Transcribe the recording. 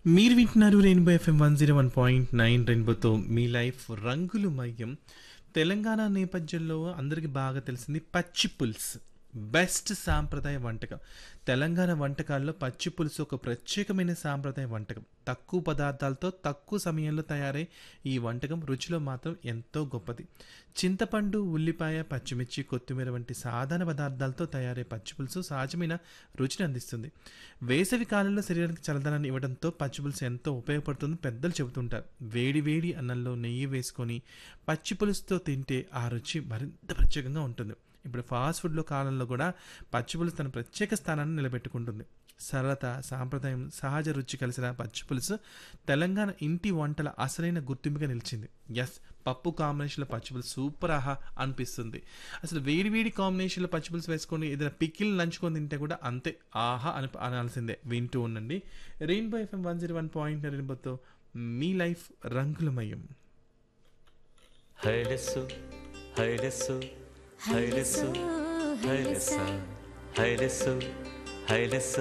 మీరు వింటున్నారు Rainbow FM one zero one point nine రెయిన్బోతో మీ లైఫ్ రంగులు మయం తెలంగాణ నేపథ్యంలో అందరికీ బాగా తెలిసింది పచ్చి పులుసు బెస్ట్ సాంప్రదాయ వంటకం తెలంగాణ వంటకాల్లో పచ్చి పులుసు ఒక ప్రత్యేకమైన సాంప్రదాయ వంటకం తక్కువ పదార్థాలతో తక్కువ సమయంలో తయారై ఈ వంటకం రుచిలో మాత్రం ఎంతో గొప్పది చింతపండు ఉల్లిపాయ పచ్చిమిర్చి కొత్తిమీర వంటి సాధారణ పదార్థాలతో తయారయ్యే పచ్చి పులుసు సహజమైన రుచిని అందిస్తుంది వేసవి కాలంలో శరీరానికి చల్లదనాన్ని ఇవ్వడంతో పచ్చి పులుసు ఎంతో ఉపయోగపడుతుందని పెద్దలు చెబుతుంటారు వేడి వేడి అన్నంలో నెయ్యి వేసుకొని పచ్చి పులుసుతో తింటే ఆ రుచి మరింత ప్రత్యేకంగా ఉంటుంది ఇప్పుడు ఫాస్ట్ ఫుడ్లో కాలంలో కూడా పచ్చి పులుసు తన ప్రత్యేక స్థానాన్ని నిలబెట్టుకుంటుంది సరళత సాంప్రదాయం సహజ రుచి కలిసిన పచ్చి పులుసు తెలంగాణ ఇంటి వంటల అసలైన గుర్తింపుగా నిలిచింది ఎస్ పప్పు కాంబినేషన్లో పచ్చి పులుసు సూపర్ ఆహా అనిపిస్తుంది అసలు వేడి వేడి కాంబినేషన్లో పచ్చి పులుసు వేసుకొని ఏదైనా పికిల్ నంచుకొని తింటే కూడా అంతే ఆహా అని అనాల్సిందే వింటూ ఉండండి Rainbow FM one zero one point రెయిన్బోతో మీ లైఫ్ రంగులమయం హైలెస్సు హైలెస్సు హైలెస్సు హైలెస్స హైలెస్సు హైలెస్సు